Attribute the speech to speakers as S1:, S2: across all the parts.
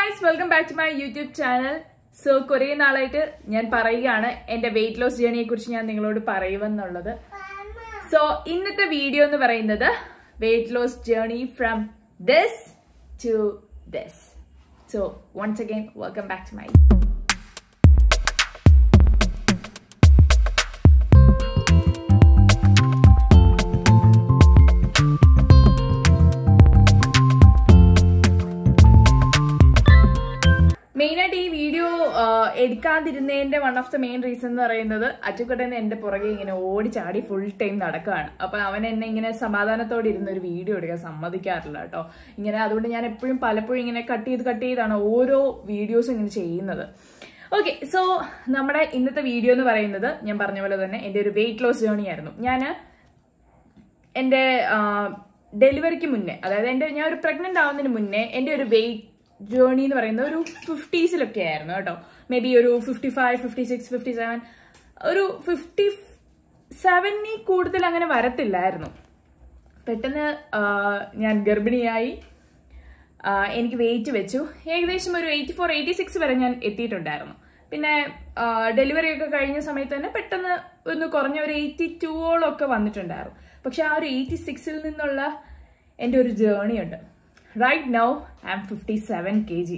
S1: Guys welcome back to my YouTube channel so കുറേ നാളായിട്ട് ഞാൻ പറയുകയാണ് എന്റെ വെയിറ്റ് ലോസ് ജേണിയെ കുറിച്ച് ഞാൻ നിങ്ങളോട് പറയുമെന്നുള്ളത് സോ ഇന്നത്തെ വീഡിയോ എന്ന് പറയുന്നത് weight loss journey from this to this so once again welcome back to my മെയിനായിട്ട് ഈ വീഡിയോ എടുക്കാതിരുന്നതിന്റെ one of the main reason എന്ന് പറയുന്നത് അച്ചുക്കട്ടൻ എന്റെ പുറകെ ഇങ്ങനെ ഓടി ചാടി ഫുൾ ടൈം നടക്കുകയാണ് അപ്പൊ അവൻ എന്നെ ഇങ്ങനെ സമാധാനത്തോടെ ഇരുന്ന ഒരു വീഡിയോ എടുക്കാൻ സമ്മതിക്കാറില്ല കേട്ടോ ഇങ്ങനെ അതുകൊണ്ട് ഞാൻ എപ്പോഴും പലപ്പോഴും ഇങ്ങനെ കട്ട് ചെയ്ത് കട്ട് ചെയ്താണ് ഓരോ വീഡിയോസും ഇങ്ങനെ ചെയ്യുന്നത് ഓക്കെ സോ നമ്മുടെ ഇന്നത്തെ വീഡിയോ എന്ന് പറയുന്നത് ഞാൻ പറഞ്ഞ പോലെ തന്നെ എന്റെ ഒരു വെയിറ്റ് ലോസ് ജേർണി ആയിരുന്നു ഞാൻ എൻ്റെ ഡെലിവറിക്ക് മുന്നേ അതായത് എൻ്റെ ഞാൻ ഒരു പ്രഗ്നന്റ് ആവുന്നതിന് മുന്നേ എൻ്റെ ഒരു വെയിറ്റ് ജേർണി എന്ന് പറയുന്നത് ഒരു ഫിഫ്റ്റീസിലൊക്കെ ആയിരുന്നു കേട്ടോ മേ ബി ഒരു fifty five fifty six fifty seven ഒരു ഫിഫ്റ്റി സെവനിൽ കൂടുതൽ അങ്ങനെ വരത്തില്ലായിരുന്നു പെട്ടെന്ന് ആ, ഞാൻ ഗർഭിണിയായി ആ, എനിക്ക് വെയിറ്റ് വെച്ചു ഏകദേശം ഒരു എയ്റ്റി ഫോർ എയ്റ്റി സിക്സ് വരെ ഞാൻ എത്തിയിട്ടുണ്ടായിരുന്നു പിന്നെ ഡെലിവറി ഒക്കെ കഴിഞ്ഞ സമയത്ത് തന്നെ പെട്ടെന്ന് ഒന്ന് കുറഞ്ഞ ഒരു എയ്റ്റി ടൂവോളൊക്കെ വന്നിട്ടുണ്ടായിരുന്നു പക്ഷെ ആ ഒരു എയ്റ്റി സിക്സിൽ നിന്നുള്ള എൻ്റെ ഒരു ജേർണി ഉണ്ട് right now I am fifty seven K G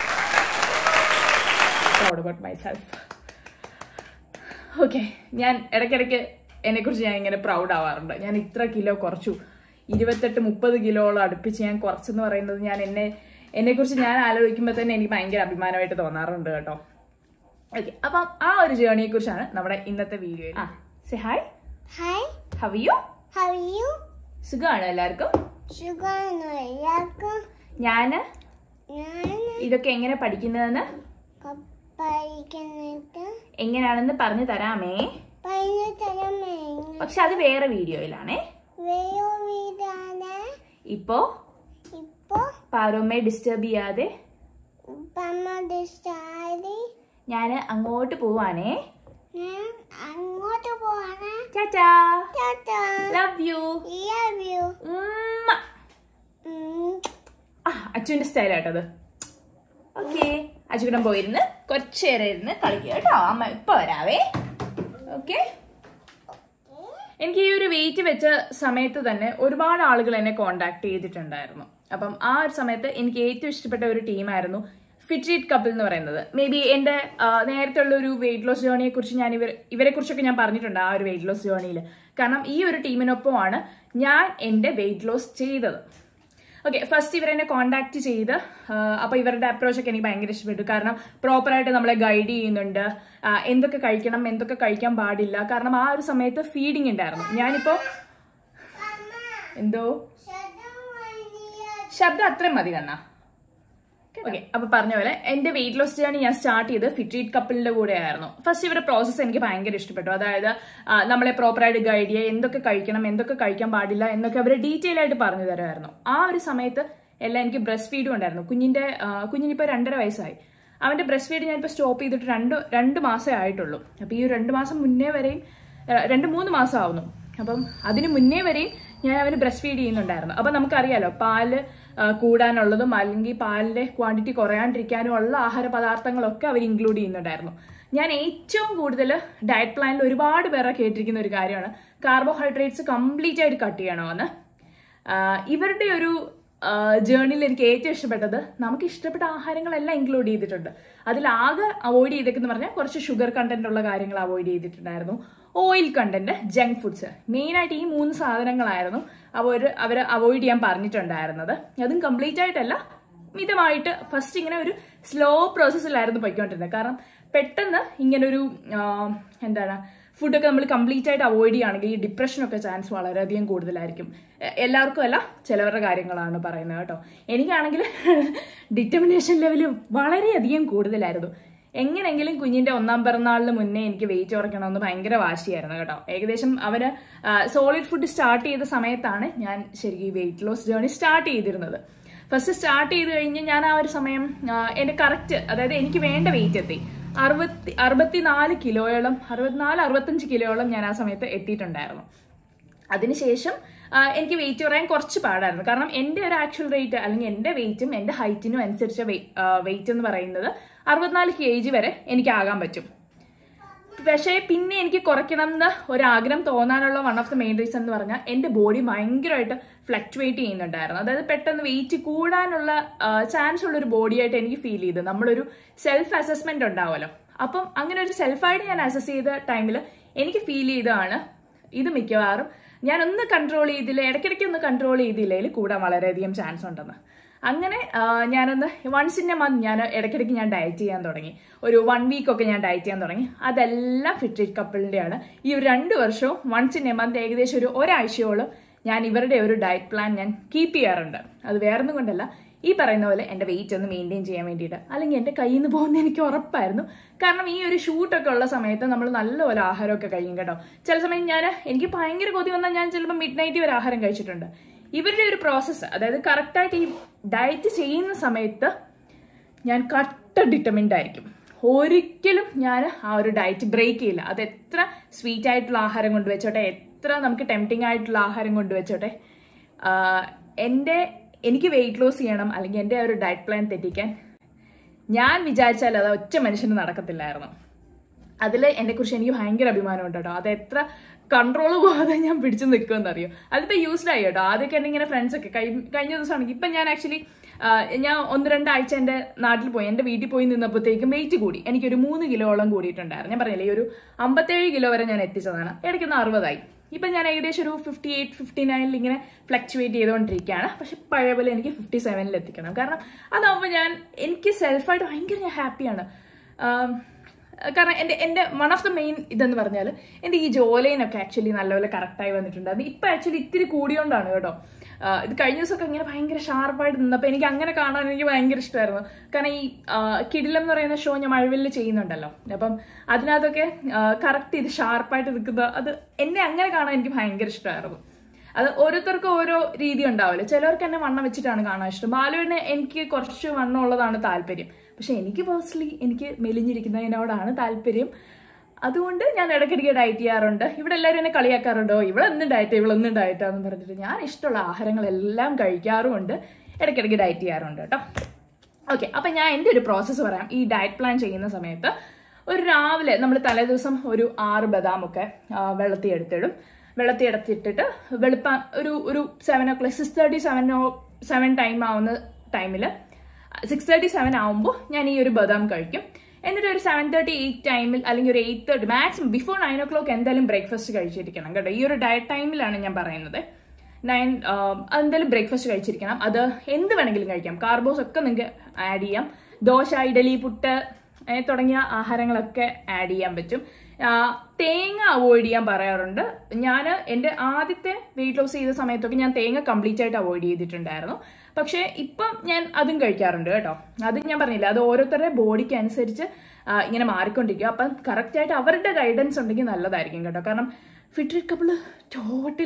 S1: proud about myself okay ഞാൻ ഇടയ്ക്കിടയ്ക്ക് എന്നെക്കുറിച്ച് ഞാൻ ഇങ്ങനെ പ്രൗഡ് ആവാറുണ്ട് ഞാൻ ഇത്ര കിലോ കുറച്ചു ഇരുപത്തെട്ട് മുപ്പത് കിലോളം അടുപ്പിച്ച് ഞാൻ കുറച്ചെന്ന് പറയുന്നത് ഞാൻ എന്നെ എന്നെക്കുറിച്ച് ഞാൻ ആലോചിക്കുമ്പോൾ തന്നെ എനിക്ക് ഭയങ്കര അഭിമാനമായിട്ട് തോന്നാറുണ്ട് കേട്ടോ ഓക്കെ അപ്പം ആ ഒരു ജേർണിയെ കുറിച്ചാണ് നമ്മുടെ ഇന്നത്തെ വീഡിയോയിൽ ആ say hi
S2: Hi,
S1: how you
S2: how are you?
S1: സുഖമാണ് എല്ലാവർക്കും
S2: സുഖാണോ എല്ലാവർക്കും
S1: ഞാൻ
S2: ഞാൻ
S1: ഇതൊക്കെ എങ്ങനെ പഠിക്കുന്നതെന്ന്
S2: പഠിക്കുന്നത്
S1: എങ്ങനെയാണെന്ന് പറഞ്ഞു തരാമേ
S2: പതിന തലമേ
S1: പക്ഷെ അത് വേറെ വീഡിയോയിലാണേ
S2: വേയോ വീടാണ്
S1: ഇപ്പോ
S2: ഇപ്പോ
S1: പാറോമ്മയെ ഡിസ്റ്റർബ് ചെയ്യാതെ
S2: പമ്മ ഡിസ്റ്റാരി
S1: ഞാൻ അങ്ങോട്ട് പോവാണേ
S2: ഞാൻ അങ്ങോട്ട് പോവാണ്
S1: ചാച്ചാ
S2: tata
S1: love you
S2: love you ഉം.
S1: ആ അച്ചുവിന്റെ സ്റ്റൈലാട്ടത് ഓക്കെ അച്ചുവിടം പോയിരുന്ന് കുറച്ചു നേരം ഇരുന്ന് കളിക്കുക കേട്ടോ അമ്മ ഇപ്പൊ വരാവേ ഓക്കെ എനിക്ക് ഈ ഒരു വെയിറ്റ് വെച്ച സമയത്ത് തന്നെ ഒരുപാട് ആളുകൾ എന്നെ കോണ്ടാക്ട് ചെയ്തിട്ടുണ്ടായിരുന്നു അപ്പം ആ ഒരു സമയത്ത് എനിക്ക് ഏറ്റവും ഇഷ്ടപ്പെട്ട ഒരു ടീമായിരുന്നു ഫിറ്റ്രീറ്റ് കപ്പിൾ എന്ന് പറയുന്നത് മേ ബി എൻ്റെ നേരത്തെ ഉള്ള ഒരു വെയിറ്റ് ലോസ് ജേർണിയെ കുറിച്ച് ഞാൻ ഇവർ ഇവരെ കുറിച്ചൊക്കെ ഞാൻ പറഞ്ഞിട്ടുണ്ട് ആ ഒരു വെയിറ്റ് ലോസ് ജേർണിയിൽ കാരണം ഈ ഒരു ടീമിനൊപ്പമാണ് ഞാൻ എൻ്റെ വെയിറ്റ് ലോസ് ചെയ്തത് ഓക്കെ ഫസ്റ്റ് ഇവരെന്നെ കോണ്ടാക്ട് ചെയ്ത് അപ്പോൾ ഇവരുടെ അപ്രോച്ചൊക്കെ എനിക്ക് ഭയങ്കര ഇഷ്ടപ്പെട്ടു കാരണം പ്രോപ്പറായിട്ട് നമ്മളെ ഗൈഡ് ചെയ്യുന്നുണ്ട് ആ, എന്തൊക്കെ കഴിക്കണം എന്തൊക്കെ കഴിക്കാൻ പാടില്ല കാരണം ആ ഒരു സമയത്ത് ഫീഡിങ് ഉണ്ടായിരുന്നു ഞാനിപ്പോൾ എന്തോ ശബ്ദം അത്രയും മതി കണ്ണ ഓക്കെ അപ്പൊ പറഞ്ഞ പോലെ എന്റെ വെയിറ്റ് ലോസ് ജേർണി ഞാൻ സ്റ്റാർട്ട് ചെയ്ത് ഫിറ്റ്രീറ്റ് കപ്പിളിന്റെ കൂടെ ആയിരുന്നു ഫസ്റ്റ് ഇവരുടെ പ്രോസസ്സ് എനിക്ക് ഭയങ്കര ഇഷ്ടപ്പെട്ടു അതായത് ആ, നമ്മളെ പ്രോപ്പറായിട്ട് ഗൈഡ് ചെയ്യുക എന്തൊക്കെ കഴിക്കണം എന്തൊക്കെ കഴിക്കാൻ പാടില്ല എന്നൊക്കെ അവർ ഡീറ്റെയിൽ ആയിട്ട് പറഞ്ഞു തരുമായിരുന്നു ആ ഒരു സമയത്ത് എല്ലാം എനിക്ക് ബ്രസ്റ്റ് ഫീഡും ഉണ്ടായിരുന്നു കുഞ്ഞിന്റെ ആ, കുഞ്ഞിനിപ്പോ രണ്ടര വയസ്സായി അവന്റെ ബ്രസ്റ്റ് ഫീഡ് ഞാനിപ്പോൾ സ്റ്റോപ്പ് ചെയ്തിട്ട് രണ്ട് രണ്ട് മാസമേ ആയിട്ടുള്ളൂ അപ്പൊ ഈ ഒരു രണ്ട് മാസം മുന്നേ വരെയും ആ, രണ്ട് മൂന്ന് മാസം ആവുന്നു അപ്പം അതിന് മുന്നേ വരെയും ഞാൻ അവന് ബ്രസ്റ്റ് ഫീഡ് ചെയ്യുന്നുണ്ടായിരുന്നു അപ്പം നമുക്കറിയാലോ പാല് ആ, കൂടാനുള്ളതും അല്ലെങ്കിൽ പാലിന്റെ ക്വാണ്ടിറ്റി കുറയാണ്ടിരിക്കാനും ഉള്ള ആഹാര പദാർത്ഥങ്ങളൊക്കെ അവർ ഇൻക്ലൂഡ് ചെയ്യുന്നുണ്ടായിരുന്നു ഞാൻ ഏറ്റവും കൂടുതൽ ഡയറ്റ് പ്ലാനിൽ ഒരുപാട് പേരെ കേട്ടിരിക്കുന്ന ഒരു കാര്യമാണ് കാർബോഹൈഡ്രേറ്റ്സ് കംപ്ലീറ്റ് ആയിട്ട് കട്ട് ചെയ്യണമെന്ന് ആ, ഇവരുടെ ഒരു ജേർണിയിൽ എനിക്ക് ഏറ്റവും ഇഷ്ടപ്പെട്ടത് നമുക്ക് ഇഷ്ടപ്പെട്ട ആഹാരങ്ങളെല്ലാം ഇൻക്ലൂഡ് ചെയ്തിട്ടുണ്ട് അതിലാകെ അവോയ്ഡ് ചെയ്തേക്കെന്ന് പറഞ്ഞാൽ കുറച്ച് ഷുഗർ കണ്ടന്റ് ഉള്ള കാര്യങ്ങൾ അവോയ്ഡ് ചെയ്തിട്ടുണ്ടായിരുന്നു ഓയിൽ കണ്ടന്റ് ജങ്ക് ഫുഡ്സ് മെയിനായിട്ട് ഈ മൂന്ന് സാധനങ്ങളായിരുന്നു അവർ അവർ അവോയ്ഡ് ചെയ്യാൻ പറഞ്ഞിട്ടുണ്ടായിരുന്നത് അതും കംപ്ലീറ്റ് ആയിട്ടല്ല മിതമായിട്ട് ഫസ്റ്റ് ഇങ്ങനെ ഒരു സ്ലോ പ്രോസസ്സിലായിരുന്നു പോയിക്കൊണ്ടിരുന്നത് കാരണം പെട്ടെന്ന് ഇങ്ങനൊരു ആ, എന്താണ് ഫുഡൊക്കെ നമ്മൾ കംപ്ലീറ്റ് ആയിട്ട് അവോയ്ഡ് ചെയ്യുകയാണെങ്കിൽ ഈ ഡിപ്രഷനൊക്കെ ചാൻസ് വളരെയധികം കൂടുതലായിരിക്കും എ- എല്ലാവർക്കും അല്ല ചിലവരുടെ കാര്യങ്ങളാണ് പറയുന്നത് കേട്ടോ എനിക്കാണെങ്കിൽ ഡിറ്റർമിനേഷൻ ലെവൽ വളരെയധികം കൂടുതലായിരുന്നു എങ്ങനെങ്കിലും കുഞ്ഞിന്റെ ഒന്നാം പിറന്നാളിന് മുന്നേ എനിക്ക് വെയിറ്റ് കുറയ്ക്കണമെന്ന് ഭയങ്കര വാശിയായിരുന്നു കേട്ടോ ഏകദേശം അവന് സോളിഡ് ഫുഡ് സ്റ്റാർട്ട് ചെയ്ത സമയത്താണ് ഞാൻ ശരിക്കും വെയിറ്റ് ലോസ് ജേർണി സ്റ്റാർട്ട് ചെയ്തിരുന്നത് ഫസ്റ്റ് സ്റ്റാർട്ട് ചെയ്ത് കഴിഞ്ഞ് ഞാൻ ആ ഒരു സമയം ആ, എന്റെ കറക്റ്റ് അതായത് എനിക്ക് വേണ്ട വെയിറ്റ് എത്തി അറുപത്തി അറുപത്തിനാല് കിലോയോളം അറുപത്തിനാല് അറുപത്തഞ്ച് കിലോയോളം ഞാൻ ആ സമയത്ത് എത്തിയിട്ടുണ്ടായിരുന്നു അതിനുശേഷം ആ, എനിക്ക് വെയിറ്റ് കുറയാൻ കുറച്ച് പാടായിരുന്നു കാരണം എൻ്റെ ഒരു ആക്ച്വൽ റേറ്റ് അല്ലെങ്കിൽ എൻ്റെ വെയിറ്റും എൻ്റെ ഹൈറ്റിനും അനുസരിച്ച വെയിറ്റ് എന്ന് പറയുന്നത് അറുപത്തിനാല് കെ ജി വരെ എനിക്ക് ആകാൻ പറ്റും പക്ഷേ പിന്നെ എനിക്ക് കുറയ്ക്കണം എന്ന് ഒരാഗ്രഹം തോന്നാനുള്ള one of the main reason എന്ന് പറഞ്ഞാൽ എൻ്റെ ബോഡി ഭയങ്കരമായിട്ട് ഫ്ലക്ച്വേറ്റ് ചെയ്യുന്നുണ്ടായിരുന്നു അതായത് പെട്ടെന്ന് വെയിറ്റ് കൂടാനുള്ള ചാൻസ് ഉള്ള ഒരു ബോഡിയായിട്ട് എനിക്ക് ഫീൽ ചെയ്തു നമ്മളൊരു സെൽഫ് അസസ്മെന്റ് ഉണ്ടാവുമല്ലോ അപ്പം അങ്ങനെ ഒരു സെൽഫായിട്ട് ഞാൻ അസസ് ചെയ്ത ടൈമിൽ എനിക്ക് ഫീൽ ചെയ്തതാണ് ഇത് മിക്കവാറും ഞാൻ ഒന്ന് കൺട്രോൾ ചെയ്തില്ല ഇടയ്ക്കിടയ്ക്ക് ഒന്ന് കൺട്രോൾ ചെയ്തില്ലെങ്കിൽ കൂടാൻ വളരെയധികം ചാൻസ് ഉണ്ടെന്ന് അങ്ങനെ ആ, ഞാനൊന്ന് വൺസ് ഇൻ എ മന്ത് ഞാൻ ഇടയ്ക്കിടയ്ക്ക് ഞാൻ ഡയറ്റ് ചെയ്യാൻ തുടങ്ങി ഒരു വൺ വീക്ക് ഒക്കെ ഞാൻ ഡയറ്റ് ചെയ്യാൻ തുടങ്ങി അതെല്ലാം ഫിട്രിറ്റ് കപ്പിളിൻ്റെയാണ് ഈ ഒരു രണ്ട് വർഷവും വൺസ് ഇൻ എ മന്ത് ഏകദേശം ഒരു ഒരാഴ്ചയോളം ഞാൻ ഇവരുടെ ഒരു ഡയറ്റ് പ്ലാൻ ഞാൻ കീപ്പ് ചെയ്യാറുണ്ട് അത് വേറൊന്നും കൊണ്ടല്ല ഈ പറയുന്ന പോലെ എൻ്റെ വെയിറ്റ് ഒന്ന് മെയിൻറ്റെയിൻ ചെയ്യാൻ വേണ്ടിയിട്ട് അല്ലെങ്കിൽ എൻ്റെ കയ്യിൽ നിന്ന് പോകുന്ന എനിക്ക് ഉറപ്പായിരുന്നു കാരണം ഈ ഒരു ഷൂട്ടൊക്കെ ഉള്ള സമയത്ത് നമ്മൾ നല്ലപോലെ ആഹാരമൊക്കെ കഴിക്കും കേട്ടോ ചില സമയം ഞാൻ എനിക്ക് ഭയങ്കര കൊതി വന്നാൽ ഞാൻ ചിലപ്പോൾ മിഡ് നൈറ്റ് വരെ ആഹാരം കഴിച്ചിട്ടുണ്ട് ഇവരുടെ ഒരു പ്രോസസ്സ് അതായത് കറക്റ്റായിട്ട് ഈ ഡയറ്റ് ചെയ്യുന്ന സമയത്ത് ഞാൻ കട്ട ഡിറ്റർമിൻഡ് ആയിരിക്കും ഒരിക്കലും ഞാൻ ആ ഒരു ഡയറ്റ് ബ്രേക്ക് ചെയ്യില്ല അത് എത്ര സ്വീറ്റ് ആയിട്ടുള്ള ആഹാരം കൊണ്ടുവച്ചോട്ടെ എത്ര നമുക്ക് ടെംപ്റ്റിംഗ് ആയിട്ടുള്ള ആഹാരം കൊണ്ടുവച്ചോട്ടെ ആഹ് എൻ്റെ എനിക്ക് വെയിറ്റ് ലോസ് ചെയ്യണം അല്ലെങ്കിൽ എൻ്റെ ആ ഒരു ഡയറ്റ് പ്ലാൻ തെറ്റിക്കാൻ ഞാൻ വിചാരിച്ചാൽ അത് ഒറ്റ മനുഷ്യന് നടക്കത്തില്ലായിരുന്നു അതിൽ എന്നെക്കുറിച്ച് എനിക്ക് ഭയങ്കര അഭിമാനമുണ്ട് കേട്ടോ അത് എത്ര കൺട്രോൾ പോകാതെ ഞാൻ പിടിച്ചു നിൽക്കുമെന്ന് അറിയോ അതിപ്പോൾ യൂസ്ഡ് ആയി കേട്ടോ ആദ്യമൊക്കെ എൻ്റെ ഇങ്ങനെ ഫ്രണ്ട്സ് ഒക്കെ കഴി- കഴിഞ്ഞ ദിവസമാണെങ്കിൽ ഇപ്പം ഞാൻ ആക്ച്വലി ഞാൻ ഒന്ന് രണ്ടാഴ്ച എൻ്റെ നാട്ടിൽ പോയി എൻ്റെ വീട്ടിൽ പോയി നിന്നപ്പോഴത്തേക്കും വെയിറ്റ് കൂടി എനിക്കൊരു മൂന്ന് കിലോളം കൂടിയിട്ടുണ്ടായിരുന്നു ഞാൻ പറഞ്ഞില്ലേ ഈ ഒരു അമ്പത്തേഴ് കിലോ വരെ ഞാൻ എത്തിച്ചതാണ് ഇടയ്ക്കൊന്ന് അറുപതായി ഇപ്പം ഞാൻ ഏകദേശം ഒരു ഫിഫ്റ്റി എയ്റ്റ് ഫിഫ്റ്റി നയനിൽ ഇങ്ങനെ ഫ്ലക്ച്വേറ്റ് ചെയ്തുകൊണ്ടിരിക്കുകയാണ് പക്ഷെ പഴയ പോലെ എനിക്ക് ഫിഫ്റ്റി സെവനിൽ എത്തിക്കണം കാരണം അതാകുമ്പോൾ ഞാൻ എനിക്ക് സെൽഫായിട്ട് ഭയങ്കര ഞാൻ ഹാപ്പിയാണ് കാരണം എൻ്റെ എൻ്റെ വൺ ഓഫ് ദ മെയിൻ ഇതെന്ന് പറഞ്ഞാൽ എൻ്റെ ഈ ജോലൈനൊക്കെ ആക്ച്വലി നല്ലപോലെ കറക്റ്റായി വന്നിട്ടുണ്ട് അത് ഇപ്പം ആക്ച്വലി ഇത്തിരി കൂടിയോണ്ടാണ് കേട്ടോ ആ, ഇത് കഴിഞ്ഞ ദിവസമൊക്കെ ഇങ്ങനെ ഭയങ്കര ഷാർപ്പായിട്ട് നിന്നപ്പോൾ എനിക്ക് അങ്ങനെ കാണാൻ എനിക്ക് ഭയങ്കര ഇഷ്ടമായിരുന്നു കാരണം ഈ ആ, കിടിലം എന്ന് പറയുന്ന ഷോ ഞാൻ മഴവില്ല് ചെയ്യുന്നുണ്ടല്ലോ അപ്പം അതിനകത്തൊക്കെ കറക്റ്റ് ഇത് ഷാർപ്പായിട്ട് നിൽക്കുന്ന അത് എന്നെ അങ്ങനെ കാണാൻ എനിക്ക് ഭയങ്കര ഇഷ്ടമായിരുന്നു അത് ഓരോരുത്തർക്കും ഓരോ രീതി ഉണ്ടാവില്ല ചിലർക്ക് എന്നെ വണ്ണം വെച്ചിട്ടാണ് കാണാൻ ഇഷ്ടം ബാലുവിന് എനിക്ക് കുറച്ച് വണ്ണം ഉള്ളതാണ് താല്പര്യം പക്ഷെ എനിക്ക് പേഴ്സണലി എനിക്ക് മെലിഞ്ഞിരിക്കുന്നതിനോടാണ് താല്പര്യം അതുകൊണ്ട് ഞാൻ ഇടയ്ക്കിടയ്ക്ക് ഡയറ്റ് ചെയ്യാറുണ്ട് ഇവിടെ എല്ലാവരും എന്നെ കളിയാക്കാറുണ്ടോ ഇവിടെ ഒന്നും ഡയറ്റ് ഇവിടെ ഒന്നും ഡയറ്റാന്ന് പറഞ്ഞിട്ട് ഞാൻ ഇഷ്ടമുള്ള ആഹാരങ്ങളെല്ലാം കഴിക്കാറുമുണ്ട് ഇടയ്ക്കിടയ്ക്ക് ഡയറ്റ് ചെയ്യാറുണ്ട് കേട്ടോ ഓക്കെ അപ്പം ഞാൻ എൻ്റെ ഒരു പ്രോസസ്സ് പറയാം ഈ ഡയറ്റ് പ്ലാൻ ചെയ്യുന്ന സമയത്ത് ഒരു രാവിലെ നമ്മൾ തലേദിവസം ഒരു ആറ് ബദാമൊക്കെ ആ, വെള്ളത്തിൽ എടുത്തിടും വെള്ളത്തിൽ എടുത്തിട്ടിട്ട് വെളുപ്പാൻ ഒരു ഒരു seven o'clock six thirty seven o seven time ആവുന്ന ടൈമിൽ സിക്സ് തേർട്ടി സെവൻ ആവുമ്പോൾ ഞാൻ ഈ ഒരു ബദാം കഴിക്കും എന്നിട്ട് ഒരു സെവൻ തേർട്ടി എയ്റ്റ് ടൈമിൽ അല്ലെങ്കിൽ ഒരു eight thirty maximum before nine o'clock എന്തായാലും ബ്രേക്ക്ഫാസ്റ്റ് കഴിച്ചിരിക്കണം കേട്ടോ ഈ ഒരു ഡയറ്റ് ടൈമിലാണ് ഞാൻ പറയുന്നത് നയൻ അതെന്തായാലും ബ്രേക്ക്ഫാസ്റ്റ് കഴിച്ചിരിക്കണം അത് എന്ത് വേണമെങ്കിലും കഴിക്കാം കാർബോസ് ഒക്കെ നിങ്ങൾക്ക് ആഡ് ചെയ്യാം ദോശ ഇഡലി പുട്ട് ഏ, തുടങ്ങിയ ആഹാരങ്ങളൊക്കെ ആഡ് ചെയ്യാൻ പറ്റും ആ, തേങ്ങ അവോയ്ഡ് ചെയ്യാൻ പറയാറുണ്ട് ഞാൻ എൻ്റെ ആദ്യത്തെ വെയിറ്റ് ലോസ് ചെയ്ത സമയത്തൊക്കെ ഞാൻ തേങ്ങ കംപ്ലീറ്റ് ആയിട്ട് അവോയ്ഡ് ചെയ്തിട്ടുണ്ടായിരുന്നു പക്ഷേ ഇപ്പം ഞാൻ അതും കഴിക്കാറുണ്ട് കേട്ടോ അത് ഞാൻ പറഞ്ഞില്ല അത് ഓരോരുത്തരുടെ ബോഡിക്ക് അനുസരിച്ച് ആ, ഇങ്ങനെ മാറിക്കൊണ്ടിരിക്കും അപ്പം കറക്റ്റായിട്ട് അവരുടെ ഗൈഡൻസ് ഉണ്ടെങ്കിൽ നല്ലതായിരിക്കും കേട്ടോ കാരണം ഫിറ്റ് കപ്പിള് ടോട്ടൽ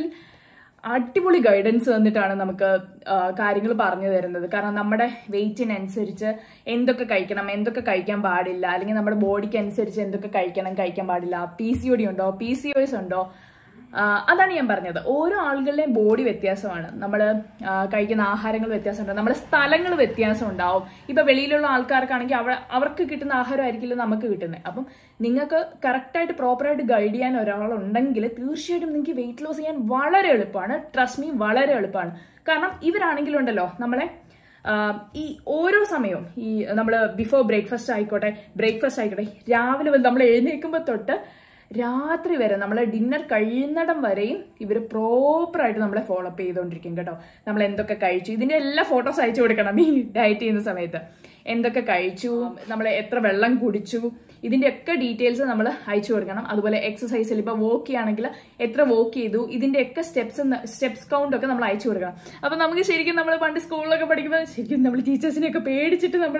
S1: അടിപൊളി ഗൈഡൻസ് തന്നിട്ടാണ് നമുക്ക് കാര്യങ്ങൾ പറഞ്ഞു തരുന്നത് കാരണം നമ്മുടെ വെയിറ്റിനനുസരിച്ച് എന്തൊക്കെ കഴിക്കണം എന്തൊക്കെ കഴിക്കാൻ പാടില്ല അല്ലെങ്കിൽ നമ്മുടെ ബോഡിക്ക് അനുസരിച്ച് എന്തൊക്കെ കഴിക്കണം കഴിക്കാൻ പാടില്ല പി സി ഒ ഡി ഉണ്ടോ പി സി ഒ എസ് ഉണ്ടോ ആ, അതാണ് ഞാൻ പറഞ്ഞത് ഓരോ ആളുകളുടെയും ബോഡി വ്യത്യാസമാണ് നമ്മൾ കഴിക്കുന്ന ആഹാരങ്ങൾ വ്യത്യാസമുണ്ട് നമ്മുടെ സ്ഥലങ്ങൾ വ്യത്യാസം ഉണ്ടാവും ഇപ്പൊ വെളിയിലുള്ള ആൾക്കാർക്കാണെങ്കിൽ അവ അവർക്ക് കിട്ടുന്ന ആഹാരമായിരിക്കില്ല നമുക്ക് കിട്ടുന്നത് അപ്പം നിങ്ങൾക്ക് കറക്റ്റായിട്ട് പ്രോപ്പറായിട്ട് ഗൈഡ് ചെയ്യാൻ ഒരാളുണ്ടെങ്കിൽ തീർച്ചയായിട്ടും നിങ്ങൾക്ക് വെയിറ്റ് ലോസ് ചെയ്യാൻ വളരെ എളുപ്പമാണ് ട്രസ്റ്റ് മീ വളരെ എളുപ്പമാണ് കാരണം ഇവരാണെങ്കിലും ഉണ്ടല്ലോ നമ്മളെ ആഹ് ഈ ഓരോ സമയവും ഈ നമ്മൾ ബിഫോർ ബ്രേക്ക്ഫാസ്റ്റ് ആയിക്കോട്ടെ ബ്രേക്ക്ഫാസ്റ്റ് ആയിക്കോട്ടെ രാവിലെ മുതൽ നമ്മൾ എഴുന്നേൽക്കുമ്പോൾ തൊട്ട് രാത്രി വരെ നമ്മളെ ഡിന്നർ കഴിയുന്നിടം വരെയും ഇവർ പ്രോപ്പറായിട്ട് നമ്മളെ ഫോളോ അപ്പ് ചെയ്തുകൊണ്ടിരിക്കും കേട്ടോ നമ്മൾ എന്തൊക്കെ കഴിച്ചു ഇതിന്റെ എല്ലാ ഫോട്ടോസ് അയച്ചു കൊടുക്കണം ഈ ഡയറ്റ് ചെയ്യുന്ന സമയത്ത് എന്തൊക്കെ കഴിച്ചു നമ്മൾ എത്ര വെള്ളം കുടിച്ചു ഇതിന്റെ ഒക്കെ ഡീറ്റെയിൽസ് നമ്മൾ അയച്ചു കൊടുക്കണം അതുപോലെ എക്സസൈസിൽ ഇപ്പൊ വോക്ക് ചെയ്യുകയാണെങ്കിൽ എത്ര വോക്ക് ചെയ്തു ഇതിന്റെ ഒക്കെ സ്റ്റെപ്സ് സ്റ്റെപ്സ് കൗണ്ട് ഒക്കെ നമ്മൾ അയച്ചു കൊടുക്കണം അപ്പൊ നമുക്ക് ശരിക്കും നമ്മൾ പണ്ട് സ്കൂളിലൊക്കെ പഠിക്കുമ്പോൾ ശരിക്കും നമ്മൾ ടീച്ചേഴ്സിനെയൊക്കെ പേടിച്ചിട്ട് നമ്മൾ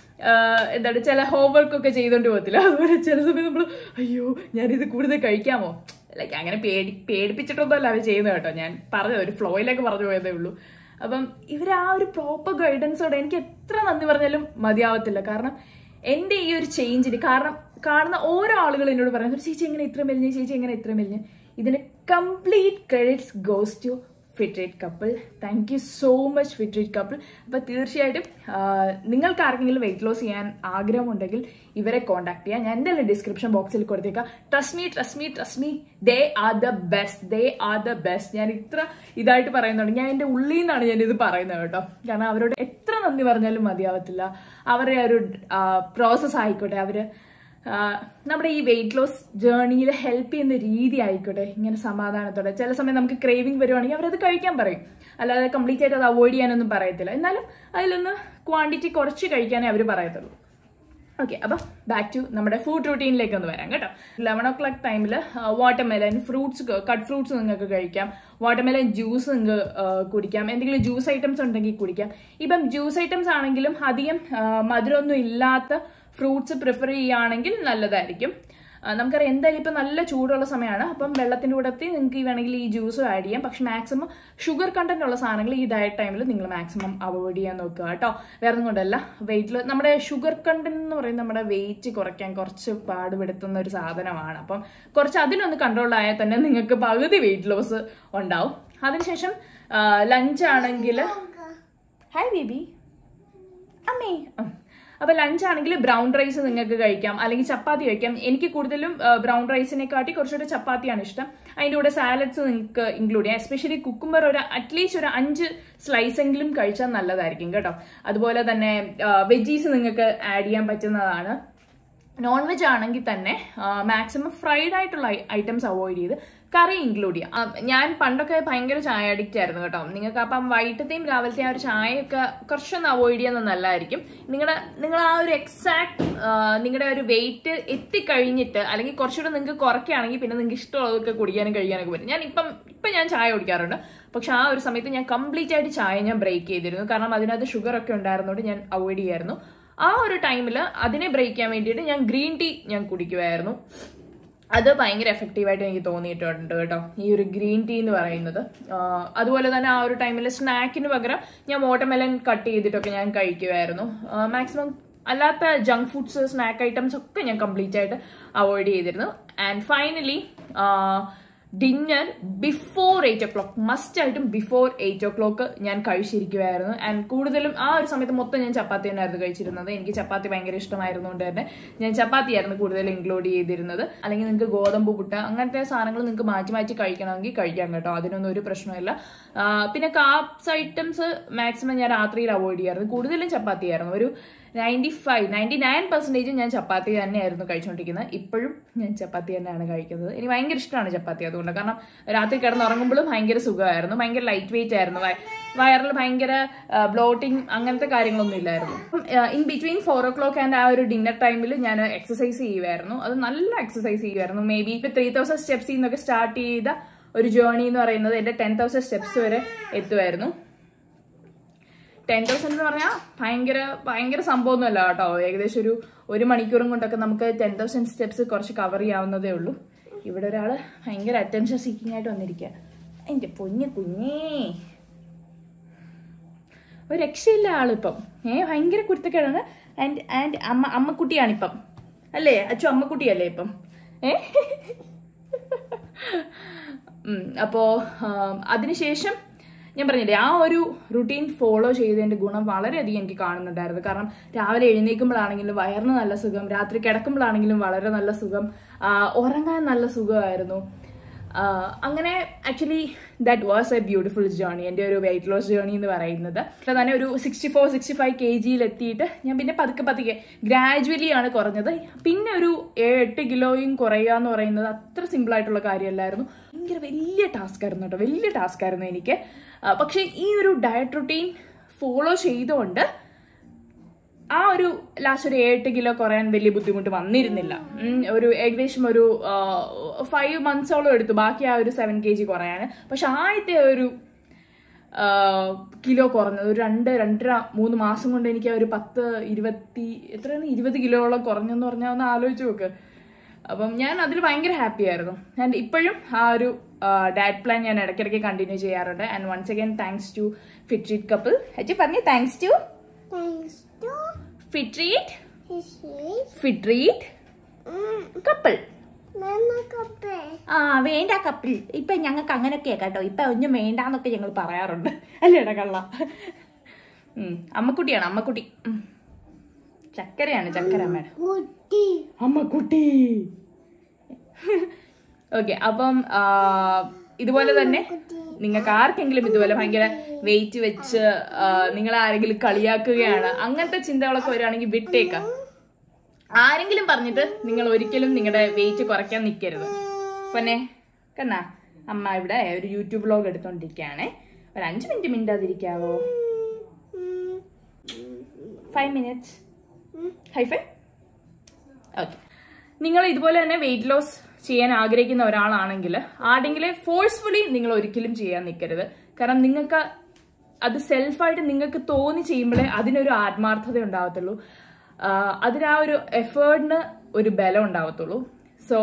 S1: എന്താണ് ചില ഹോംവർക്ക് ഒക്കെ ചെയ്തുകൊണ്ട് പോകത്തില്ല അതുപോലെ ചില സമയം നമ്മൾ അയ്യോ ഞാനിത് കൂടുതൽ കഴിക്കാമോ ലൈക്ക് അങ്ങനെ പേടി പേടിപ്പിച്ചിട്ടൊന്നുമല്ല അവർ ചെയ്യുന്നത് കേട്ടോ ഞാൻ പറഞ്ഞത് ഒരു ഫ്ലോയിലൊക്കെ പറഞ്ഞു പോയതേ ഉള്ളൂ അപ്പം ഇവർ ആ ഒരു പ്രോപ്പർ ഗൈഡൻസോടെ എനിക്ക് എത്ര നന്ദി പറഞ്ഞാലും മതിയാവത്തില്ല കാരണം എൻ്റെ ഈ ഒരു ചേഞ്ചിന് കാരണം കാണുന്ന ഓരോ ആളുകളും എന്നോട് പറയുന്നത് ചേച്ചി എങ്ങനെ ഇത്ര മെലിഞ്ഞ് ചേച്ചി എങ്ങനെ ഇത്ര മെലിഞ്ഞ് ഇതിന് complete credits goes to Fitreat couple thank you so much Fitreat couple അപ്പോൾ തീർച്ചയായിട്ടും ആ, നിങ്ങൾക്ക് ആർക്കെങ്കിലും വെയിറ്റ് ലോസ് ചെയ്യാൻ ആഗ്രഹമുണ്ടെങ്കിൽ ഇവരെ കോൺടാക്ട് ചെയ്യാം ഞാൻ എൻ്റെ ഡിസ്ക്രിപ്ഷൻ ബോക്സിൽ കൊടുത്തേക്കാം trust me trust me trust me they are the best they are the best ഞാൻ ഇത്ര ഇതായിട്ട് പറയുന്നുണ്ട് ഞാൻ എൻ്റെ ഉള്ളിൽ നിന്നാണ് ഞാൻ ഇത് പറയുന്നത് കേട്ടോ കാരണം അവരോട് എത്ര നന്ദി പറഞ്ഞാലും മതിയാവത്തില്ല അവരുടെ ആ ഒരു പ്രോസസ്സ് ആയിക്കോട്ടെ അവര് ആ, നമ്മുടെ ഈ വെയിറ്റ് ലോസ് ജേർണിയിൽ ഹെൽപ്പ് ചെയ്യുന്ന രീതി ആയിക്കോട്ടെ ഇങ്ങനെ സമാധാനത്തോടെ ചില സമയം നമുക്ക് ക്രേവിംഗ് വരുവാണെങ്കിൽ അവരത് കഴിക്കാൻ പറയും അല്ലാതെ കംപ്ലീറ്റ് ആയിട്ട് അത് അവോയ്ഡ് ചെയ്യാനൊന്നും പറയത്തില്ല എന്നാലും അതിലൊന്ന് ക്വാണ്ടിറ്റി കുറച്ച് കഴിക്കാനേ അവർ പറയത്തുള്ളൂ ഓക്കെ അപ്പം ബാക്ക് ടു നമ്മുടെ ഫുഡ് റൂട്ടീനിലേക്ക് ഒന്ന് വരാം കേട്ടോ eleven o'clock time watermelon fruits cut fruits നിങ്ങൾക്ക് കഴിക്കാം വാട്ടർമെലൻ ജ്യൂസ് നിങ്ങൾക്ക് കുടിക്കാം എന്തെങ്കിലും ജ്യൂസ് ഐറ്റംസ് ഉണ്ടെങ്കിൽ കുടിക്കാം ഇപ്പം ജ്യൂസ് ഐറ്റംസ് ആണെങ്കിലും അധികം ആ, മധുരമൊന്നും ഇല്ലാത്ത ഫ്രൂട്ട്സ് പ്രിഫർ ചെയ്യുകയാണെങ്കിൽ നല്ലതായിരിക്കും ആ, നമുക്കറിയാം എന്തായാലും ഇപ്പം നല്ല ചൂടുള്ള സമയമാണ് അപ്പം വെള്ളത്തിൻ്റെ കൂടത്തിൽ നിങ്ങൾക്ക് ഈ വേണമെങ്കിൽ ഈ ജ്യൂസ് ആഡ് ചെയ്യാം പക്ഷെ മാക്സിമം ഷുഗർ കണ്ടന്റ് ഉള്ള സാധനങ്ങൾ ഈ ഡയറ്റ് ടൈമിൽ നിങ്ങൾ മാക്സിമം അവോയ്ഡ് ചെയ്യാൻ നോക്കുക കേട്ടോ വേറെ ഒന്നും കൊണ്ടല്ല വെയിറ്റിൽ നമ്മുടെ ഷുഗർ കണ്ടന്റ് എന്ന് പറയുന്നത് നമ്മുടെ വെയിറ്റ് കുറയ്ക്കാൻ കുറച്ച് പാടുപെടുത്തുന്ന ഒരു സാധനമാണ് അപ്പം കുറച്ച് അതിനൊന്ന് കൺട്രോൾ ആയാൽ തന്നെ നിങ്ങൾക്ക് പകുതി വെയിറ്റ് ലോസ് ഉണ്ടാവും അതിനുശേഷം ലഞ്ച് ആണെങ്കിൽ ഹായ് ബേബി അമ്മേ ഉം. അപ്പൊ ലഞ്ച് ആണെങ്കിൽ ബ്രൗൺ റൈസ് നിങ്ങൾക്ക് കഴിക്കാം അല്ലെങ്കിൽ ചപ്പാത്തി കഴിക്കാം എനിക്ക് കൂടുതലും ബ്രൗൺ റൈസിനെക്കാട്ടി കുറച്ചുകൂടെ ചപ്പാത്തിയാണ് ഇഷ്ടം അതിന്റെ കൂടെ സാലഡ്സ് നിങ്ങൾക്ക് ഇൻക്ലൂഡ് ചെയ്യാം എസ്പെഷ്യലി കുക്കുംബർ ഒരു അറ്റ്ലീസ്റ്റ് ഒരു അഞ്ച് സ്ലൈസ് എങ്കിലും കഴിച്ചാൽ നല്ലതായിരിക്കും കേട്ടോ അതുപോലെ തന്നെ വെജീസ് നിങ്ങൾക്ക് ആഡ് ചെയ്യാൻ പറ്റുന്നതാണ് നോൺ വെജ് ആണെങ്കിൽ തന്നെ മാക്സിമം ഫ്രൈഡ് ആയിട്ടുള്ള ഐറ്റംസ് അവോയ്ഡ് ചെയ്ത് കറി ഇൻക്ലൂഡ് ചെയ്യാം ആ, ഞാൻ പണ്ടൊക്കെ ഭയങ്കര ചായ അഡിക്റ്റ് ആയിരുന്നു കേട്ടോ നിങ്ങൾക്ക് അപ്പം വൈകിട്ടത്തെയും രാവിലത്തെയും ആ ഒരു ചായയൊക്കെ കുറച്ചൊന്ന് അവോയ്ഡ് ചെയ്യുന്നത് നല്ലതായിരിക്കും നിങ്ങളുടെ നിങ്ങൾ ആ ഒരു എക്സാക്ട് നിങ്ങളുടെ ഒരു വെയിറ്റ് എത്തിക്കഴിഞ്ഞിട്ട് അല്ലെങ്കിൽ കുറച്ചുകൂടെ നിങ്ങൾക്ക് കുറയ്ക്കുകയാണെങ്കിൽ പിന്നെ നിങ്ങൾക്ക് ഇഷ്ടമുള്ളതൊക്കെ കുടിക്കാനും കഴിക്കാനൊക്കെ പറ്റും ഞാൻ ഇപ്പം ഇപ്പം ഞാൻ ചായ കുടിക്കാറുണ്ട് പക്ഷെ ആ ഒരു സമയത്ത് ഞാൻ കംപ്ലീറ്റ് ആയിട്ട് ചായ ഞാൻ ബ്രേക്ക് ചെയ്തിരുന്നു കാരണം അതിനകത്ത് ഷുഗർ ഒക്കെ ഉണ്ടായിരുന്നതുകൊണ്ട് ഞാൻ അവോയ്ഡ് ചെയ്യായിരുന്നു ആ ഒരു ടൈമിൽ അതിനെ ബ്രേക്ക് ചെയ്യാൻ വേണ്ടിയിട്ട് ഞാൻ ഗ്രീൻ ടീ ഞാൻ കുടിക്കുമായിരുന്നു അത് ഭയങ്കര എഫക്റ്റീവായിട്ട് എനിക്ക് തോന്നിയിട്ടുണ്ട് കേട്ടോ ഈ ഒരു ഗ്രീൻ ടീ എന്ന് പറയുന്നത് ആ, അതുപോലെ തന്നെ ആ ഒരു ടൈമിൽ സ്നാക്കിന് പകരം ഞാൻ വാട്ടർമെലൻ കട്ട് ചെയ്തിട്ടൊക്കെ ഞാൻ കഴിക്കുമായിരുന്നു മാക്സിമം അല്ലാത്ത ജങ്ക് ഫുഡ്സ് സ്നാക്ക് ഐറ്റംസ് ഒക്കെ ഞാൻ കംപ്ലീറ്റ് ആയിട്ട് അവോയ്ഡ് ചെയ്തിരുന്നു and finally dinner before eight o'clock must ആയിട്ടും ബിഫോർ എയ്റ്റ് ഒ ക്ലോക്ക് ഞാൻ കഴിച്ചിരിക്കുമായിരുന്നു ആൻഡ് കൂടുതലും ആ ഒരു സമയത്ത് മൊത്തം ഞാൻ ചപ്പാത്തി തന്നെയായിരുന്നു കഴിച്ചിരുന്നത് എനിക്ക് ചപ്പാത്തി ഭയങ്കര ഇഷ്ടമായിരുന്നുകൊണ്ട് തന്നെ ഞാൻ ചപ്പാത്തിയായിരുന്നു കൂടുതൽ ഇൻക്ലൂഡ് ചെയ്തിരുന്നത് അല്ലെങ്കിൽ നിങ്ങൾക്ക് ഗോതമ്പ് പുട്ട് അങ്ങനത്തെ സാധനങ്ങൾ നിങ്ങൾക്ക് മാറ്റി മാറ്റി കഴിക്കണമെങ്കിൽ കഴിക്കാം കേട്ടോ അതിനൊന്നും ഒരു പ്രശ്നമില്ല ആ, പിന്നെ കാപ്സ് ഐറ്റംസ് മാക്സിമം ഞാൻ രാത്രിയിൽ അവോയ്ഡ് ചെയ്യാറുണ്ട് കൂടുതലും ചപ്പാത്തിയായിരുന്നു ഒരു ninety five ninety nine percentage ഞാൻ ചപ്പാത്തി തന്നെയായിരുന്നു കഴിച്ചുകൊണ്ടിരിക്കുന്നത് ഇപ്പോഴും ഞാൻ ചപ്പാത്തി തന്നെയാണ് കഴിക്കുന്നത് എനിക്ക് ഭയങ്കര ഇഷ്ടമാണ് ചപ്പാത്തി അതുകൊണ്ട് കാരണം രാത്രി കിടന്നുറങ്ങുമ്പോഴും ഭയങ്കര സുഖമായിരുന്നു ഭയങ്കര ലൈറ്റ് വെയിറ്റ് ആയിരുന്നു വയ- വയറിൽ ഭയങ്കര ബ്ലോട്ടിങ് അങ്ങനത്തെ കാര്യങ്ങളൊന്നും ഇല്ലായിരുന്നു in between four o'clock and ആ ഒരു ഡിന്നർ ടൈമിൽ ഞാൻ എക്സസൈസ് ചെയ്യുമായിരുന്നു അത് നല്ല എക്സസൈസ് ചെയ്യുമായിരുന്നു മേ ബി ത്രീ തൗസൻഡ് സ്റ്റെപ്സിൽ നിന്നൊക്കെ സ്റ്റാർട്ട് ചെയ്ത ഒരു ജേർണി എന്ന് പറയുന്നത് എൻ്റെ ടെൻ തൗസൻഡ് സ്റ്റെപ്സ് വരെ എത്തുമായിരുന്നു ടെൻ തൗസൻഡ് എന്ന് പറഞ്ഞാൽ ഭയങ്കര ഭയങ്കര സംഭവമൊന്നുമല്ല കേട്ടോ ഏകദേശം ഒരു ഒരു മണിക്കൂറും കൊണ്ടൊക്കെ നമുക്ക് ടെൻ തൗസൻഡ് സ്റ്റെപ്സ് കുറച്ച് കവർ ചെയ്യാവുന്നതേ ഉള്ളൂ ഇവിടെ ഒരാൾ ഭയങ്കര അറ്റൻഷൻ സീക്കിംഗ് ആയിട്ട് വന്നിരിക്കുക എൻ്റെ പൊഞ്ഞ് കുഞ്ഞേ ഒരു രക്ഷയില്ല ആളിപ്പം ഏ ഭയങ്കര കുരുത്തക്കേടാണ് ആൻഡ് ആൻഡ് അമ്മ അമ്മക്കുട്ടിയാണിപ്പം അല്ലേ അച്ചു അമ്മക്കുട്ടിയല്ലേ ഇപ്പം ഏ ഉം, അപ്പോ ആം, അതിനുശേഷം ഞാൻ പറഞ്ഞില്ലേ ആ ഒരു റുട്ടീൻ ഫോളോ ചെയ്തതിന്റെ ഗുണം വളരെയധികം എനിക്ക് കാണുന്നുണ്ടായിരുന്നു കാരണം രാവിലെ എഴുന്നേൽക്കുമ്പോഴാണെങ്കിലും വയറിന് നല്ല സുഖം രാത്രി കിടക്കുമ്പോഴാണെങ്കിലും വളരെ നല്ല സുഖം ആ, ഉറങ്ങാൻ നല്ല സുഖമായിരുന്നു ആ, അങ്ങനെ actually that was a beautiful journey എൻ്റെ ഒരു വെയിറ്റ് ലോസ് ജേർണി എന്ന് പറയുന്നത് അപ്പോൾ തന്നെ ഒരു sixty four sixty five K ജിയിൽ എത്തിയിട്ട് ഞാൻ പിന്നെ പതുക്കെ പതുക്കെ ഗ്രാജുവലി ആണ് കുറഞ്ഞത് പിന്നെ ഒരു ഏഴ് എട്ട് കിലോയും കുറയുക എന്ന് പറയുന്നത് അത്ര സിമ്പിൾ ആയിട്ടുള്ള കാര്യമല്ലായിരുന്നു ഭയങ്കര വലിയ ടാസ്ക് ആയിരുന്നു കേട്ടോ വലിയ ടാസ്ക് ആയിരുന്നു എനിക്ക് ആ, പക്ഷേ ഈ ഒരു ഡയറ്റ് റുട്ടീൻ ഫോളോ ചെയ്തുകൊണ്ട് ആ ഒരു ലാസ്റ്റ് ഒരു എട്ട് കിലോ കുറയാൻ വലിയ ബുദ്ധിമുട്ട് വന്നിരുന്നില്ല ഉം, ഒരു ഏകദേശം ഒരു ഫൈവ് മന്ത്സോളം എടുത്തു ബാക്കി ആ ഒരു സെവൻ കെ ജി കുറയാൻ പക്ഷെ ആദ്യത്തെ ഒരു ആ, കിലോ കുറഞ്ഞത് ഒരു രണ്ട് രണ്ടര മൂന്ന് മാസം കൊണ്ട് എനിക്ക് ആ ഒരു പത്ത് ഇരുപത്തി എത്രയാണ് ഇരുപത് കിലോയോളം കുറഞ്ഞെന്ന് പറഞ്ഞാൽ ഒന്ന് ആലോചിച്ച് നോക്ക് അപ്പം ഞാൻ അതിൽ ഭയങ്കര ഹാപ്പി ആയിരുന്നു ആൻഡ് ഇപ്പോഴും ആ ഒരു ഡയറ്റ് പ്ലാൻ ഞാൻ ഇടയ്ക്കിടയ്ക്ക് കണ്ടിന്യൂ ചെയ്യാറുണ്ട് and once again thanks to Fitreat couple അച്ഛൻ പറഞ്ഞു thanks to
S2: Thanks to
S1: Fitreat
S2: history.
S1: Fitreat
S2: Mm,
S1: couple
S2: Mama kape.
S1: ആ വേണ്ട കപ്പിൽ ഇപ്പൊ ഞങ്ങൾക്ക് അങ്ങനെയൊക്കെയാ കേട്ടോ ഇപ്പൊ ഒന്നും വേണ്ടാന്നൊക്കെ ഞങ്ങൾ പറയാറുണ്ട് അല്ലേടാ കള്ള ഉം, അമ്മക്കുട്ടിയാണ് അമ്മക്കുട്ടി ഉം. ചക്കരയാണ് ചക്കര അമ്മയുടെ
S2: Kuti.
S1: അമ്മക്കുട്ടി ഓക്കെ അപ്പം ആ, ഇതുപോലെ തന്നെ നിങ്ങൾക്ക് ആർക്കെങ്കിലും ഇതുപോലെ ഭയങ്കര വെയിറ്റ് വെച്ച് ആ, നിങ്ങളെ ആരെങ്കിലും കളിയാക്കുകയാണ് അങ്ങനത്തെ ചിന്തകളൊക്കെ വരികയാണെങ്കിൽ വിട്ടേക്കാം ആരെങ്കിലും പറഞ്ഞിട്ട് നിങ്ങൾ ഒരിക്കലും നിങ്ങളുടെ വെയിറ്റ് കുറയ്ക്കാൻ നിൽക്കരുത് പിന്നെ കണ്ണാ അമ്മ ഇവിടെ ഒരു യൂട്യൂബ് വ്ലോഗ് എടുത്തോണ്ടിരിക്കുകയാണേ ഒരു അഞ്ച് മിനിറ്റ് മിണ്ടാതിരിക്കാവോ ഫൈവ് മിനിറ്റ്സ് ഹൈഫൈ ഓക്കെ നിങ്ങൾ ഇതുപോലെ തന്നെ വെയിറ്റ് ലോസ് ചെയ്യാൻ ആഗ്രഹിക്കുന്ന ഒരാളാണെങ്കിൽ ആരെങ്കിലും ഫോഴ്സ്ഫുള്ളി നിങ്ങൾ ഒരിക്കലും ചെയ്യാൻ നിൽക്കരുത് കാരണം നിങ്ങൾക്ക് അത് സെൽഫായിട്ട് നിങ്ങൾക്ക് തോന്നി ചെയ്യുമ്പോഴേ അതിനൊരു ആത്മാർത്ഥത ഉണ്ടാവത്തുള്ളൂ ആഹ് അതിന് ആ ഒരു എഫേർട്ടിന് ഒരു ബലം ഉണ്ടാവത്തുള്ളൂ സോ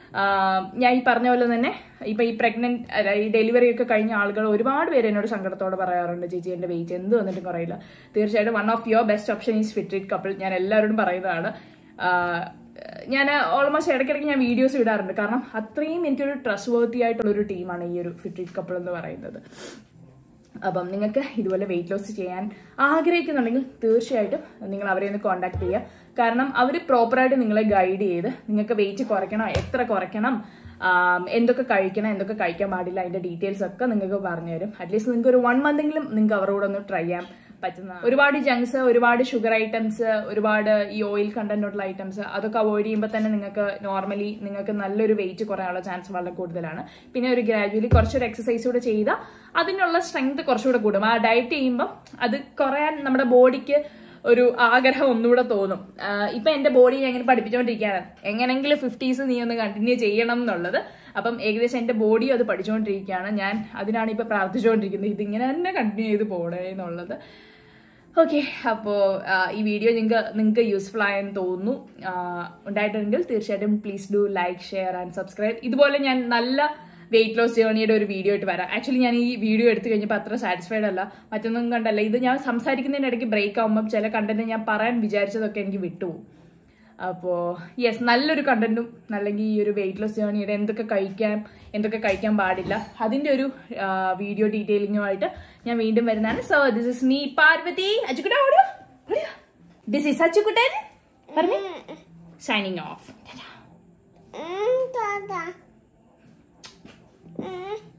S1: ഞാൻ ഈ പറഞ്ഞ പോലെ തന്നെ ഇപ്പൊ ഈ പ്രഗ്നന്റ് അല്ല ഈ ഡെലിവറി ഒക്കെ കഴിഞ്ഞ ആളുകൾ ഒരുപാട് പേര് എന്നോട് സങ്കടത്തോടെ പറയാറുണ്ട് ചേച്ചി എന്റെ വെയിറ്റ് എന്ത് വന്നിട്ടും കുറയില്ല തീർച്ചയായിട്ടും one of your best option is Fitreat couple ഞാൻ എല്ലാവരോടും പറയുന്നതാണ് ആഹ് ഞാൻ ഓൾമോസ്റ്റ് ഇടയ്ക്കിടയ്ക്ക് ഞാൻ വീഡിയോസ് ഇടാറുണ്ട് കാരണം അത്രയും എനിക്കൊരു ട്രസ്റ്റ് വർത്തി ആയിട്ടുള്ള ഒരു ടീമാണ് ഈ ഒരു ഫിറ്റ്രിറ്റ് കപ്പിൾ എന്ന് പറയുന്നത് അപ്പം നിങ്ങൾക്ക് ഇതുപോലെ വെയിറ്റ് ലോസ് ചെയ്യാൻ ആഗ്രഹിക്കുന്നുണ്ടെങ്കിൽ തീർച്ചയായിട്ടും നിങ്ങൾ അവരെ ഒന്ന് കോൺടാക്ട് ചെയ്യുക കാരണം അവർ പ്രോപ്പറായിട്ട് നിങ്ങളെ ഗൈഡ് ചെയ്ത് നിങ്ങൾക്ക് വെയിറ്റ് കുറയ്ക്കണം എത്ര കുറയ്ക്കണം ആം, എന്തൊക്കെ കഴിക്കണം എന്തൊക്കെ കഴിക്കാൻ പാടില്ല അതിന്റെ ഡീറ്റെയിൽസ് ഒക്കെ നിങ്ങൾക്ക് പറഞ്ഞു തരും അറ്റ്ലീസ്റ്റ് നിങ്ങൾക്ക് ഒരു വൺ മന്തെങ്കിലും നിങ്ങൾക്ക് അവരോട് ഒന്ന് ട്രൈ ചെയ്യാൻ പറ്റുന്ന ഒരുപാട് ജങ്ക്സ് ഒരുപാട് ഷുഗർ ഐറ്റംസ് ഒരുപാട് ഈ ഓയിൽ കണ്ടന്റ് ഉള്ള ഐറ്റംസ് അതൊക്കെ അവോയ്ഡ് ചെയ്യുമ്പോൾ തന്നെ നിങ്ങൾക്ക് നോർമലി നിങ്ങൾക്ക് നല്ലൊരു വെയിറ്റ് കുറയാനുള്ള ചാൻസ് വളരെ കൂടുതലാണ് പിന്നെ ഒരു ഗ്രാജുവലി കുറച്ചൊരു എക്സസൈസ് കൂടെ ചെയ്താൽ അതിനുള്ള സ്ട്രെങ്ത് കുറച്ചുകൂടെ കൂടും ആ ഡയറ്റ് ചെയ്യുമ്പോൾ അത് കുറയാൻ നമ്മുടെ ബോഡിക്ക് ഒരു ആഗ്രഹം ഒന്നുകൂടെ തോന്നും ആഹ് ഇപ്പൊ എന്റെ ബോഡി ഞാൻ ഇങ്ങനെ പഠിപ്പിച്ചുകൊണ്ടിരിക്കുകയാണ് എങ്ങനെങ്കിലും ഫിഫ്റ്റീസ് നീ ഒന്ന് കണ്ടിന്യൂ ചെയ്യണം എന്നുള്ളത് അപ്പം ഏകദേശം എന്റെ ബോഡി അത് പഠിച്ചുകൊണ്ടിരിക്കുകയാണ് ഞാൻ അതിനാണ് ഇപ്പൊ പ്രാർത്ഥിച്ചുകൊണ്ടിരിക്കുന്നത് ഇതിങ്ങനെ തന്നെ കണ്ടിന്യൂ ചെയ്ത് പോകണേ എന്നുള്ളത് ഓക്കെ അപ്പോൾ ഈ വീഡിയോ നിങ്ങൾക്ക് നിങ്ങൾക്ക് യൂസ്ഫുൾ ആയെന്ന് തോന്നുന്നു ആ, ഉണ്ടായിട്ടുണ്ടെങ്കിൽ തീർച്ചയായിട്ടും please do like share and subscribe ഇതുപോലെ ഞാൻ നല്ല വെയിറ്റ് ലോസ് ജേർണിയുടെ ഒരു വീഡിയോ ആയിട്ട് വരാം ആക്ച്വലി ഞാൻ ഈ വീഡിയോ എടുത്തു കഴിഞ്ഞപ്പോൾ അത്ര സാറ്റിസ്ഫൈഡ് അല്ല മറ്റൊന്നും കണ്ടല്ല ഇത് ഞാൻ സംസാരിക്കുന്നതിൻ്റെ ഇടയ്ക്ക് ബ്രേക്ക് ആകുമ്പം ചില കണ്ടന്റ് ഞാൻ പറയാൻ വിചാരിച്ചതൊക്കെ എനിക്ക് വിട്ടുപോകും അപ്പോൾ യെസ് നല്ലൊരു കണ്ടന്റും അല്ലെങ്കിൽ ഈ ഒരു വെയിറ്റ് ലോസ് ജേർണിയുടെ എന്തൊക്കെ കഴിക്കാൻ എന്തൊക്കെ കഴിക്കാൻ പാടില്ല അതിന്റെ ഒരു വീഡിയോ ഡീറ്റെയിലിങ്ങുമായിട്ട് ഞാൻ വീണ്ടും വരുന്നതാണ് so this is me Parvathi Achukutta ഓടിയോ ദിസ് ഇസ് അച്ചുക്കുട്ടൻ പറഞ്ഞു signing off
S2: Mm, Dada. Mm.